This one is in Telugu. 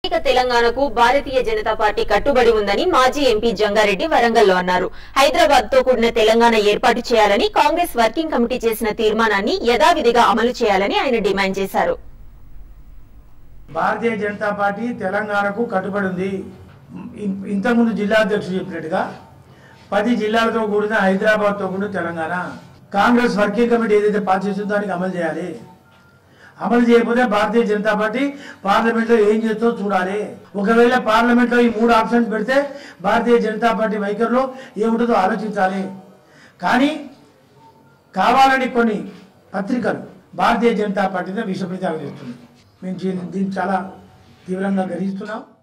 సమైక్య తెలంగాణకు భారతీయ జనతా పార్టీ కట్టుబడి ఉందని మాజీ ఎంపీ జంగారెడ్డి వరంగల్లో అన్నారు హైదరాబాద్ తో కూడిన తెలంగాణ ఏర్పాటు చేయాలని కాంగ్రెస్ వర్కింగ్ కమిటీ చేసిన తీర్మానాన్ని యథావిధిగా అమలు చేయాలని ఆయన డిమాండ్ చేశారు భారతీయ జనతా పార్టీ తెలంగాణకు కట్టుబడి ఉంది ఇన్- ఇంతకుముందు జిల్లా అధ్యక్షుడు చెప్పినట్టుగా పది జిల్లాలతో కూడిన హైదరాబాద్తో కూడిన తెలంగాణ కాంగ్రెస్ వర్కింగ్ కమిటీ ఏదైతే పాస్ చేసిందో దానికి అమలు చేయాలి అమలు చేయకపోతే భారతీయ జనతా పార్టీ పార్లమెంట్లో ఏం చేస్తో చూడాలి ఒకవేళ పార్లమెంట్లో ఈ మూడు ఆప్షన్స్ పెడితే భారతీయ జనతా పార్టీ వైఖరిలో ఏముంటుందో ఆలోచించాలి కానీ కావాలని కొన్ని పత్రికలు భారతీయ జనతా పార్టీని విష ప్రచారం చేస్తుంది మేము దీన్ని దీన్ని చాలా తీవ్రంగా గర్హిస్తున్నాం